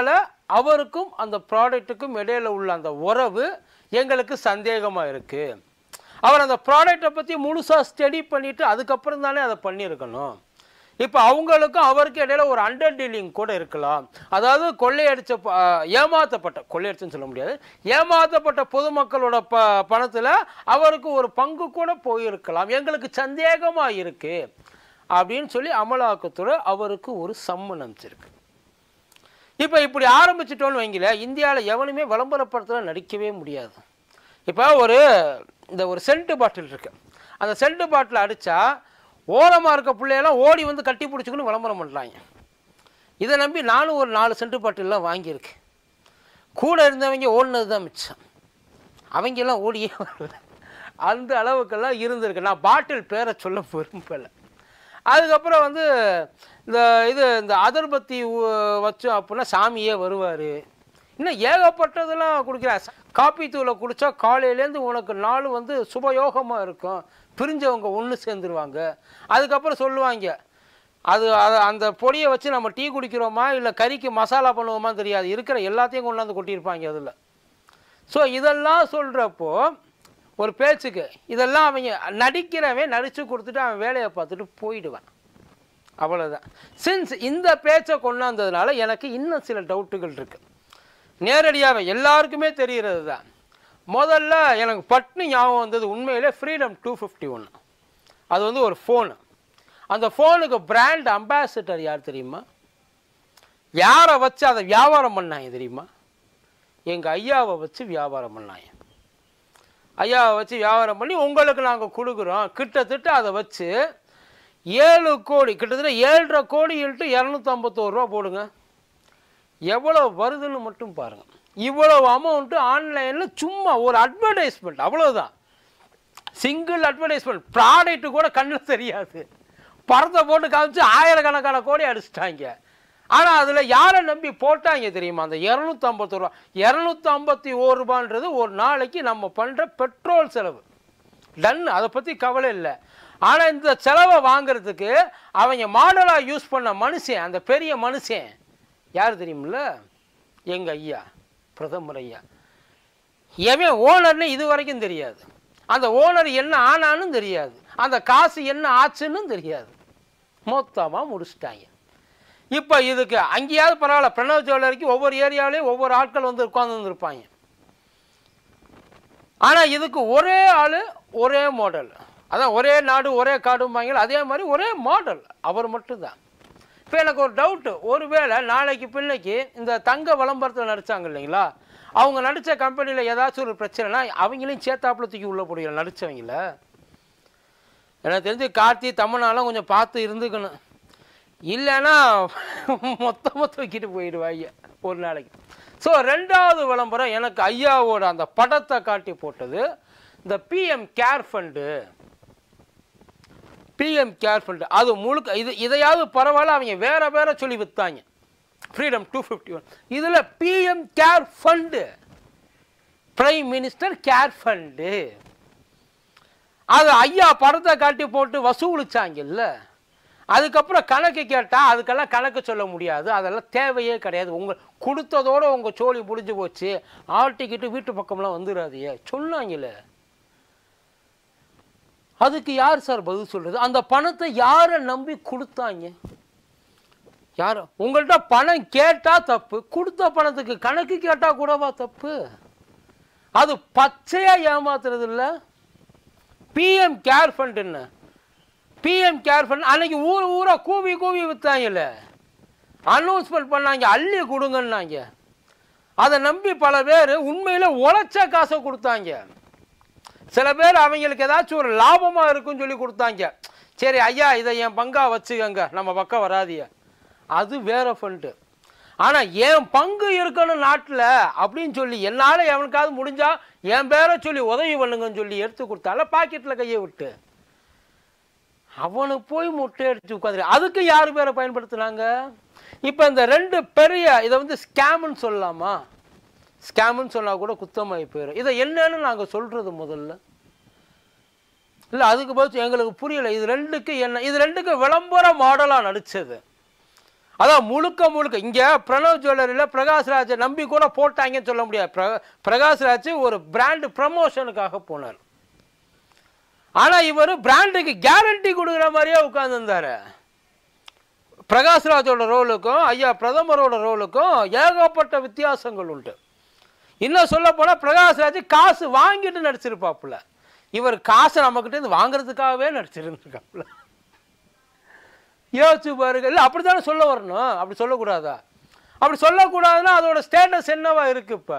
Speaker 2: அவருக்கும் அந்த ப்ராடக்ட்டுக்கும் இடையில உள்ள அந்த உறவு எங்களுக்கு சந்தேகமாக இருக்குது அவர் அந்த ப்ராடக்ட்டை பற்றி முழுசாக ஸ்டடி பண்ணிவிட்டு அதுக்கப்புறம் தானே அதை பண்ணியிருக்கணும் இப்போ அவங்களுக்கும் அவருக்கு இடையில ஒரு அண்டர் டீலிங் கூட இருக்கலாம் அதாவது கொள்ளையடிச்ச ப- ஆஹ் ஏமாத்தப்பட்ட கொள்ளையடிச்சுன்னு சொல்ல முடியாது ஏமாத்தப்பட்ட பொதுமக்களோட ப பணத்தில் அவருக்கு ஒரு பங்கு கூட போயிருக்கலாம் எங்களுக்கு சந்தேகமாக இருக்கு அப்படின்னு சொல்லி அமலாக்கத்துறை அவருக்கு ஒரு சம்மன் அனுப்பிச்சிருக்கு இப்போ இப்படி ஆரம்பிச்சிட்டோன்னு வைங்கள இந்தியாவில் எவனுமே விளம்பரப்படத்தில் நடிக்கவே முடியாது இப்போ ஒரு இந்த ஒரு சென்ட் பாட்டில் இருக்கு அந்த சென்ட் பாட்டில் அடித்தா ஓரமாக இருக்க பிள்ளையெல்லாம் ஓடி வந்து கட்டி பிடிச்சிக்கணும் விளம்பரம் பண்ணுறாங்க இதை நம்பி நானும் ஒரு நாலு சென்ட் பாட்டில்லாம் வாங்கியிருக்கேன் கூட இருந்தவங்க ஓடினது தான் மிச்சம் அவங்கெல்லாம் ஓடியே வரல அந்த அளவுக்கெல்லாம் இருந்திருக்கு நான் பாட்டில் பேரை சொல்ல விரும்பலை அதுக்கப்புறம் வந்து இந்த இது இந்த அதர்பத்தி ஊ- வச்சோம் அப்படின்னா சாமியே வருவார் இன்னும் ஏகப்பட்டதெல்லாம் குடிக்கிறார் காப்பி தூளை குடித்தா காலையிலேருந்து உனக்கு நாள் வந்து சுபயோகமாக இருக்கும் பிரிஞ்சவங்க ஒன்று சேர்ந்துருவாங்க அதுக்கப்புறம் சொல்லுவாங்க அது அது அந்த பொடியை வச்சு நம்ம டீ குடிக்கிறோமா இல்லை கறிக்கு மசாலா பண்ணுவோமா தெரியாது இருக்கிற எல்லாத்தையும் கொண்டாந்து கொட்டியிருப்பாங்க அதில் ஸோ இதெல்லாம் சொல்கிறப்போ ஒரு பேச்சுக்கு இதெல்லாம் அவங்க நடிக்கிறவன் நடித்து கொடுத்துட்டு அவன் வேலையை பார்த்துட்டு போயிடுவான் அவ்வளோதான் சின்ஸ் இந்த பேச்சை கொண்டாந்ததுனால எனக்கு இன்னும் சில டவுட்டுகள் இருக்குது நேரடியாகவே எல்லாருக்குமே தெரிகிறது தான் முதல்ல எனக்கு பட்னு ஞாபகம் வந்தது உண்மையிலே ஃப்ரீடம் டூ ஃபிஃப்டி ஒன்று அது வந்து ஒரு ஃபோனு அந்த ஃபோனுக்கு பிராண்ட் அம்பாசிடர் யார் தெரியுமா யாரை வச்சு அதை வியாபாரம் பண்ணாங்க தெரியுமா எங்கள் ஐயாவை வச்சு வியாபாரம் பண்ணாங்க ஐயாவை வச்சு வியாபாரம் பண்ணி உங்களுக்கு நாங்கள் கொடுக்குறோம் கிட்டத்தட்ட அதை வச்சு ஏழு கோடி கிட்டத்தட்ட ஏழரை கோடி இன்ட்டு இரநூத்தம்பத்தோரு ரூபா போடுங்க எவ்வளோ வருதுன்னு மட்டும் பாருங்கள் இவ்வளவு அமௌண்ட்டு ஆன்லைனில் சும்மா ஒரு அட்வர்டைஸ்மெண்ட் அவ்வளோதான் சிங்கிள் அட்வர்டைஸ்மெண்ட் ப்ராடக்ட் கூட கண்ணில் தெரியாது படத்தை போட்டு காமிச்சு ஆயிரக்கணக்கான கோடி அடிச்சிட்டாங்க ஆனால் அதில் யாரை நம்பி போட்டாங்க தெரியுமா அந்த இரநூத்தம்பத்து ரூபா இரநூத்தம்பத்தி ஒரு ரூபான்றது ஒரு நாளைக்கு நம்ம பண்ணுற பெட்ரோல் செலவு டன் அதை பற்றி கவலை இல்லை ஆனால் இந்த செலவை வாங்குறதுக்கு அவங்க மாடலாக யூஸ் பண்ண மனுஷன் அந்த பெரிய மனுஷன் யார் தெரியுமில்ல எங்கள் ஐயா பிரதமர் ஐயா எவன் ஓனர்னு இது வரைக்கும் தெரியாது அந்த ஓனர் என்ன ஆனான்னு தெரியாது அந்த காசு என்ன ஆச்சுன்னு தெரியாது மொத்தமாக முடிச்சிட்டாங்க இப்போ இதுக்கு அங்கேயாவது பரவாயில்ல பிரணவ் ஜுவல்லரிக்கு ஒவ்வொரு ஏரியாவிலையும் ஒவ்வொரு ஆட்கள் வந்து உட்காந்துருந்துருப்பாங்க ஆனால் இதுக்கு ஒரே ஆள் ஒரே மாடல் அதான் ஒரே நாடு ஒரே காடும்பாங்க அதே மாதிரி ஒரே மாடல் அவர் மட்டும்தான் இப்போ எனக்கு ஒரு டவுட்டு ஒருவேளை நாளைக்கு பிள்ளைக்கு இந்த தங்க விளம்பரத்தில் நடித்தாங்க இல்லைங்களா அவங்க நடித்த கம்பெனியில் ஏதாச்சும் ஒரு பிரச்சனைனா அவங்களையும் சேத்தாப்புல தூக்கி உள்ள போடுகிற நடித்தவங்கள எனக்கு தெரிஞ்சு கார்த்தி தமனாலாம் கொஞ்சம் பார்த்து இருந்துக்கணும் இல்லைன்னா மொத்தமாக தூக்கிட்டு போயிடுவாங்க ஒரு நாளைக்கு ஸோ ரெண்டாவது விளம்பரம் எனக்கு ஐயாவோட அந்த படத்தை காட்டி போட்டது இந்த PM care fund PM care fund அது முழுக்க இது இதையாவது பரவாயில்ல அவங்க வேற வேற சொல்லி விற்றாங்க ஃப்ரீடம் டூ ஃபிஃப்டி ஒன் இதில் PM care fund prime minister care fund அது ஐயா படத்தை காட்டி போட்டு வசூலிச்சாங்கல்ல அதுக்கப்புறம் கணக்கு கேட்டால் அதுக்கெல்லாம் கணக்கு சொல்ல முடியாது அதெல்லாம் தேவையே கிடையாது உங்கள் கொடுத்ததோட உங்கள் சோழி முடிஞ்சு போச்சு ஆட்டிக்கிட்டு வீட்டு பக்கம்லாம் வந்துடாதீங்க சொன்னாங்களே அதுக்கு யார் சார் பதில் சொல்றது அந்த பணத்தை யாரை நம்பி கொடுத்தாங்க யார் உங்கள்கிட்ட பணம் கேட்டா தப்பு கொடுத்த பணத்துக்கு கணக்கு கேட்டா கூடவா தப்பு அது பச்சையா ஏமாத்துறது இல்ல பிஎம் கேர் ஃபண்ட் என்ன பிஎம் கேர் ஃபண்ட் அன்னைக்கு ஊர் ஊரா கூவி கூவி வித்தாங்கல்ல அனௌன்ஸ்மெண்ட் பண்ணாங்க அள்ளி கொடுங்கன்னாங்க அதை நம்பி பல பேர் உண்மையில உழைச்ச காசை கொடுத்தாங்க சில பேர் அவங்களுக்கு ஏதாச்சும் ஒரு லாபமா இருக்குன்னு சொல்லி கொடுத்தாங்க சரி ஐயா இதை என் பங்கா வச்சுக்கங்க நம்ம பக்கம் வராதிய அது வேற ஃபண்டு ஆனா என் பங்கு இருக்கணும் நாட்டில் அப்படின்னு சொல்லி என்னால் எவனுக்காவது முடிஞ்சா என் பேரை சொல்லி உதவி பண்ணுங்கன்னு சொல்லி எடுத்து கொடுத்தால பாக்கெட்டில் கையை விட்டு அவனுக்கு போய் முட்டை அடிச்சு உட்காந்து அதுக்கு யார் பேரை பயன்படுத்துனாங்க இப்போ இந்த ரெண்டு பெரிய இதை வந்து ஸ்கேம்னு சொல்லலாமா ஸ்கேம்னு சொன்னால் கூட குத்தமாகி போயிடும் இதை என்னன்னு நாங்கள் சொல்கிறது முதல்ல இல்லை அதுக்கு பதில் எங்களுக்கு புரியல இது ரெண்டுக்கு என்ன இது ரெண்டுக்கு விளம்பர மாடலாக நடிச்சது அதான் முழுக்க முழுக்க இங்கே பிரணவ் ஜுவல்லரியில் பிரகாஷ்ராஜை நம்பி கூட போட்டாங்கன்னு சொல்ல முடியாது பிர பிரகாஷ்ராஜ் ஒரு பிராண்டு ப்ரமோஷனுக்காக போனார் ஆனால் இவர் பிராண்டுக்கு கேரண்டி கொடுக்குற மாதிரியே உட்காந்துருந்தாரு பிரகாஷ்ராஜோட ரோலுக்கும் ஐயா பிரதமரோட ரோலுக்கும் ஏகப்பட்ட வித்தியாசங்கள் உண்டு இன்னும் சொல்ல போனால் பிரகாஷ்ராஜ் காசு வாங்கிட்டு நடிச்சிருப்பாப்புல இவர் காசை நம்மக்கிட்ட இருந்து வாங்குறதுக்காகவே நடிச்சிருந்துருக்காப்புல யோசிச்சு பாருங்க இல்லை அப்படி தானே சொல்ல வரணும் அப்படி சொல்லக்கூடாதா அப்படி சொல்லக்கூடாதுன்னா அதோட ஸ்டேட்டஸ் என்னவா இருக்கு இப்போ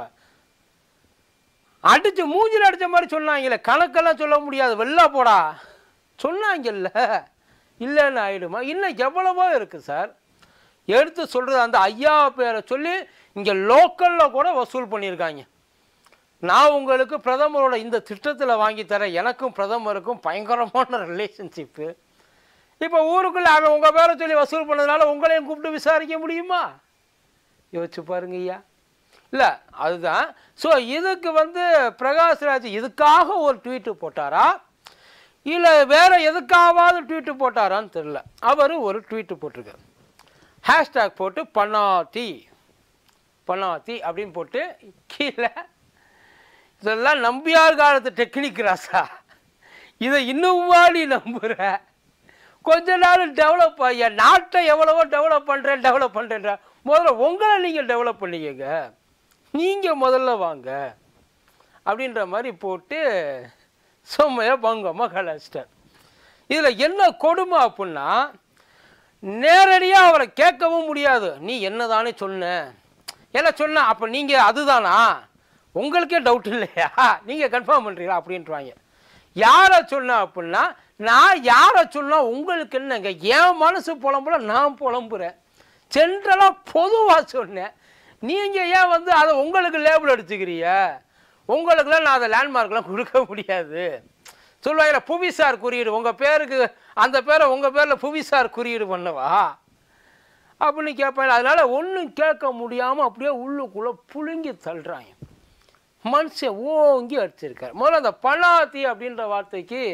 Speaker 2: அடிச்சு மூஞ்சில் அடிச்ச மாதிரி சொன்னாங்களே கணக்கெல்லாம் சொல்ல முடியாது வெளில போடா சொன்னாங்கல்ல இல்லைன்னு ஆயிடுமா இன்னும் எவ்வளவோ இருக்குது சார் எடுத்து சொல்கிறது அந்த ஐயா பேரை சொல்லி இங்கே லோக்கலில் கூட வசூல் பண்ணியிருக்காங்க நான் உங்களுக்கு பிரதமரோட இந்த திட்டத்தில் வாங்கி தரேன் எனக்கும் பிரதமருக்கும் பயங்கரமான ரிலேஷன்ஷிப்பு இப்போ ஊருக்குள்ளே அவன் உங்கள் பேரை சொல்லி வசூல் பண்ணதுனால உங்களையும் கூப்பிட்டு விசாரிக்க முடியுமா யோசிச்சு பாருங்க ஐயா இல்லை அதுதான் ஸோ இதுக்கு வந்து பிரகாஷ்ராஜ் இதுக்காக ஒரு ட்வீட்டு போட்டாரா இல்லை வேற எதுக்காவது ட்வீட்டு போட்டாரான்னு தெரில அவர் ஒரு ட்வீட்டு போட்டிருக்காரு ஹேஷ்டேக் போட்டு பண்ணாத்தி பண்ணாத்தி அப்படின்னு போட்டு கீழே இதெல்லாம் நம்பியார் காலத்து டெக்னிக் ராசா இதை இன்னுமா நீ நம்புற கொஞ்ச நாள் டெவலப் ஆகிய நாட்டை எவ்வளவோ டெவலப் பண்ணுறேன் டெவலப் பண்ணுறேன்ற முதல்ல உங்களை நீங்கள் டெவலப் பண்ணிக்கங்க நீங்கள் முதல்ல வாங்க அப்படின்ற மாதிரி போட்டு செம்மையாக பங்கமாக கலாச்சிட்டார் இதில் என்ன கொடுமை அப்படின்னா நேரடியாக அவரை கேட்கவும் முடியாது நீ என்னதானே சொன்ன என்ன சொன்ன அப்போ நீங்கள் அதுதானா உங்களுக்கே டவுட் இல்லையா நீங்கள் கன்ஃபார்ம் பண்ணுறீங்களா அப்படின்ட்டுவாங்க யாரை சொன்ன அப்படின்னா நான் யாரை சொன்னா உங்களுக்கு என்னங்க என் மனசு புலம்புல நான் புலம்புறேன் ஜென்ரலாக பொதுவாக சொன்னேன் நீங்கள் ஏன் வந்து அதை உங்களுக்கு லேபிள் எடுத்துக்கிறீங்க உங்களுக்குலாம் நான் அதை லேண்ட்மார்க்லாம் கொடுக்க முடியாது சொல்லுவாங்கல்ல புவிசார் குறியீடு உங்கள் பேருக்கு அந்த பேரை உங்கள் பேரில் புவிசார் குறியீடு பண்ணவா அப்படின்னு கேட்பாங்க அதனால் ஒன்றும் கேட்க முடியாமல் அப்படியே உள்ளுக்குள்ளே புழுங்கி தள்ளுறாங்க மனுஷன் ஓங்கி அடிச்சிருக்காரு முதல்ல அந்த பணாத்தி அப்படின்ற வார்த்தைக்கு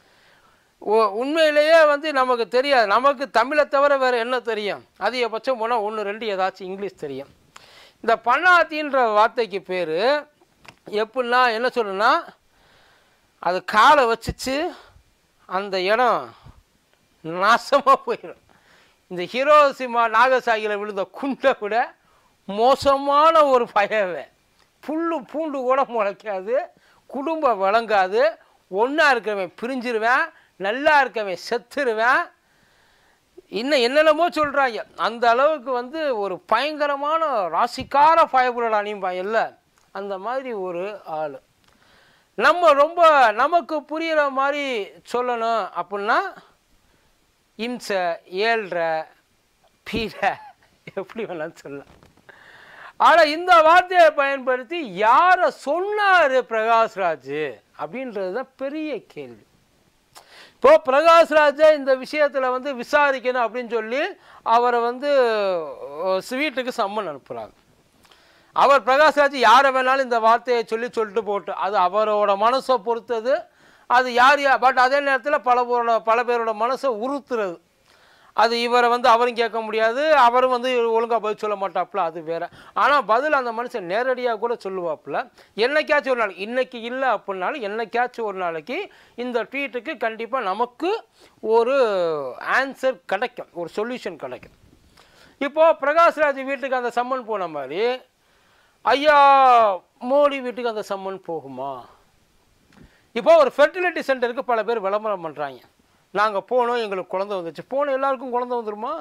Speaker 2: ஓ- உண்மையிலேயே வந்து நமக்கு தெரியாது நமக்கு தமிழை தவிர வேறு என்ன தெரியும் அதிகபட்சம் போனால் ஒன்று ரெண்டு ஏதாச்சும் இங்கிலீஷ் தெரியும் இந்த பணாத்தின்ற வார்த்தைக்கு பேர் எப்படின்னா என்ன சொல்லுன்னா அது காலை வச்சுச்சு அந்த இடம் நாசமாக போயிடும் இந்த ஹீரோசிமா நாகசாகியில் விழுந்த குண்டை விட மோசமான ஒரு பயவை புல்லு பூண்டு கூட முளைக்காது குடும்பம் வழங்காது ஒன்றா இருக்கவன் பிரிஞ்சிருவேன் நல்லா இருக்கவன் செத்துருவேன் இன்னும் என்னென்னமோ சொல்கிறாங்க அந்த அளவுக்கு வந்து ஒரு பயங்கரமான ராசிக்கார பயபுரல் அணியும்பாங்கல்ல அந்த மாதிரி ஒரு ஆள் நம்ம ரொம்ப நமக்கு புரிகிற மாதிரி சொல்லணும் அப்படின்னா இம்சை ஏழ்ரை பீரை எப்படி வேணாலும் சொல்லலாம் ஆனால் இந்த வார்த்தையை பயன்படுத்தி யாரை சொன்னார் பிரகாஷ்ராஜ் அப்படின்றது தான் பெரிய கேள்வி இப்போ பிரகாஷ்ராஜை இந்த விஷயத்தில் வந்து விசாரிக்கணும் அப்படின்னு சொல்லி அவரை வந்து ஸ்வீட்டுக்கு சம்மன் அனுப்புகிறாங்க அவர் பிரகாஷ்ராஜ் யாரை வேணாலும் இந்த வார்த்தையை சொல்லி சொல்லிட்டு போட்டு அது அவரோட மனசை பொறுத்தது அது யார் யார் பட் அதே நேரத்தில் பல பேரோட பல பேரோட மனசை உறுத்துறது அது இவரை வந்து அவரும் கேட்க முடியாது அவரும் வந்து ஒழுங்காக பதில் சொல்ல மாட்டாப்புல அது வேற ஆனால் பதில் அந்த மனுஷன் நேரடியாக கூட சொல்லுவாப்புல என்னைக்காச்சும் ஒரு நாள் இன்னைக்கு இல்லை அப்படின்னாலும் என்னைக்காச்சும் ஒரு நாளைக்கு இந்த ட்வீட்டுக்கு கண்டிப்பாக நமக்கு ஒரு ஆன்சர் கிடைக்கும் ஒரு சொல்யூஷன் கிடைக்கும் இப்போது பிரகாஷ்ராஜ் வீட்டுக்கு அந்த சம்மன் போன மாதிரி ஐயா மோடி வீட்டுக்கு அந்த சம்மன் போகுமா இப்போ ஒரு ஃபெர்டிலிட்டி சென்டருக்கு பல பேர் விளம்பரம் பண்ணுறாங்க நாங்கள் போனோம் எங்களுக்கு குழந்தை வந்துச்சு போன எல்லாருக்கும் குழந்தை வந்துருமா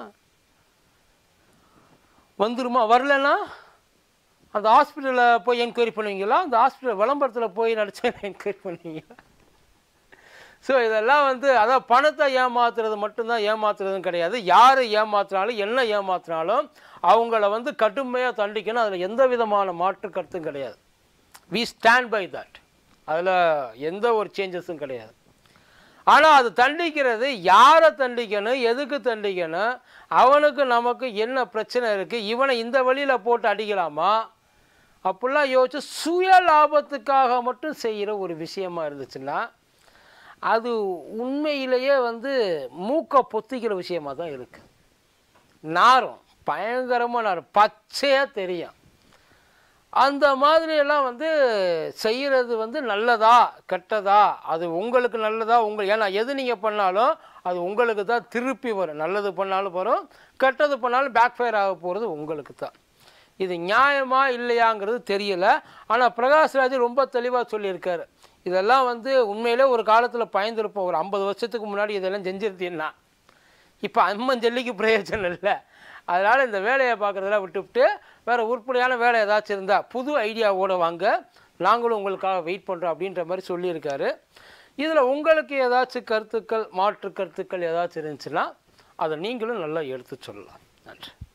Speaker 2: வந்துருமா வரலன்னா அந்த ஹாஸ்பிட்டலில் போய் என்கொயரி பண்ணுவீங்களா அந்த ஹாஸ்பிட்டல் விளம்பரத்தில் போய் நடிச்சா என்கொயரி பண்ணுவீங்களா ஸோ இதெல்லாம் வந்து அதான் பணத்தை ஏமாத்துறது மட்டும்தான் ஏமாத்துறதும் கிடையாது யார் ஏமாத்துனாலும் என்ன ஏமாத்துனாலும் அவங்கள வந்து கடுமையாக தண்டிக்கணும் அதில் எந்த விதமான மாற்று கருத்தும் கிடையாது வி ஸ்டாண்ட் பை தட் அதில் எந்த ஒரு சேஞ்சஸும் கிடையாது ஆனால் அது தண்டிக்கிறது யாரை தண்டிக்கணும் எதுக்கு தண்டிக்கணும் அவனுக்கு நமக்கு என்ன பிரச்சனை இருக்குது இவனை இந்த வழியில் போட்டு அடிக்கலாமா அப்படிலாம் யோசிச்சு சுய லாபத்துக்காக மட்டும் செய்கிற ஒரு விஷயமா இருந்துச்சுன்னா அது உண்மையிலேயே வந்து மூக்கை பொத்திக்கிற விஷயமா தான் இருக்குது நாரும் பயங்கரமாக நான் பச்சையாக தெரியும் அந்த மாதிரியெல்லாம் வந்து செய்கிறது வந்து நல்லதா கெட்டதா அது உங்களுக்கு நல்லதா உங்கள் ஏன்னா எது நீங்கள் பண்ணாலும் அது உங்களுக்கு தான் திருப்பி வரும் நல்லது பண்ணாலும் வரும் கெட்டது பண்ணாலும் பேக் ஃபயர் ஆக போகிறது உங்களுக்கு தான் இது நியாயமா இல்லையாங்கிறது தெரியல ஆனால் பிரகாஷ்ராஜ் ரொம்ப தெளிவாக சொல்லியிருக்காரு இதெல்லாம் வந்து உண்மையிலே ஒரு காலத்தில் பயந்துருப்போம் ஒரு ஐம்பது வருஷத்துக்கு முன்னாடி இதெல்லாம் செஞ்சிருந்தீங்கன்னா இப்போ அம்மன் ஜல்லிக்கு பிரயோஜனம் இல்லை அதனால் இந்த வேலையை பார்க்குறதெல்லாம் விட்டுவிட்டு வேறு உருப்படியான வேலை ஏதாச்சும் இருந்தால் புது ஐடியாவோட வாங்க நாங்களும் உங்களுக்காக வெயிட் பண்ணுறோம் அப்படின்ற மாதிரி சொல்லியிருக்காரு இதில் உங்களுக்கு ஏதாச்சும் கருத்துக்கள் மாற்று கருத்துக்கள் ஏதாச்சும் இருந்துச்சுன்னா அதை நீங்களும் நல்லா எடுத்து சொல்லலாம் நன்றி